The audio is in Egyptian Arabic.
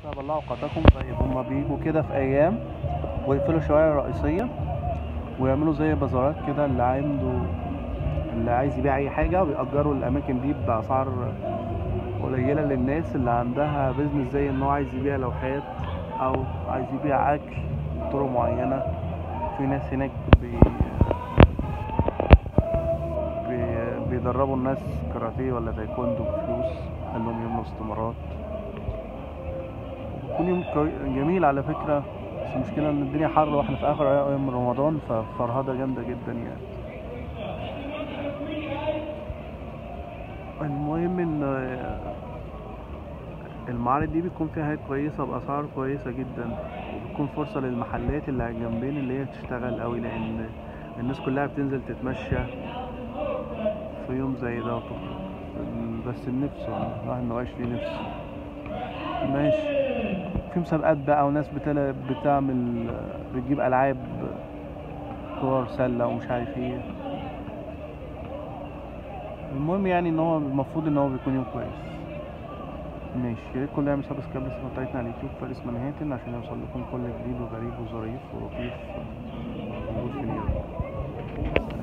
بلعوا قطعكم طيب هما بيجوا كده في ايام ويقفلوا الشوارع الرئيسية ويعملوا زي بازارات كده اللي عنده اللي عايز يبيع اي حاجة ويأجروا الاماكن دي باسعار قليلة للناس اللي عندها بيزنس زي ان هو عايز يبيع لوحات او عايز يبيع اكل بطرق معينة في ناس هناك بي... بي... بيدربوا الناس كاراتيه ولا تايكوندو بفلوس خلوهم يملوا استمارات بيكون يوم كوي- جميل على فكرة بس المشكلة ان الدنيا حر واحنا في اخر ايام رمضان ففرهدة جامدة جدا يعني المهم ان المعارض دي بيكون فيها حاجات كويسة بأسعار كويسة جدا وبتكون فرصة للمحلات اللي على الجنبين اللي هي تشتغل قوي لأن الناس كلها بتنزل تتمشى في يوم زي ده بس النفس الواحد مبقاش ليه نفس ماشي في مسابقات بقى وناس بتل... بتعمل بتجيب ألعاب كور سلة ومش عارف ايه المهم يعني ان هو المفروض ان هو بيكون يوم كويس ماشي يا ريت كله يعمل سبسكرايب للقناه بتاعتنا على اليوتيوب فارس منهاتن عشان يوصل لكم كل جديد وغريب وظريف ولطيف موجود في نيويورك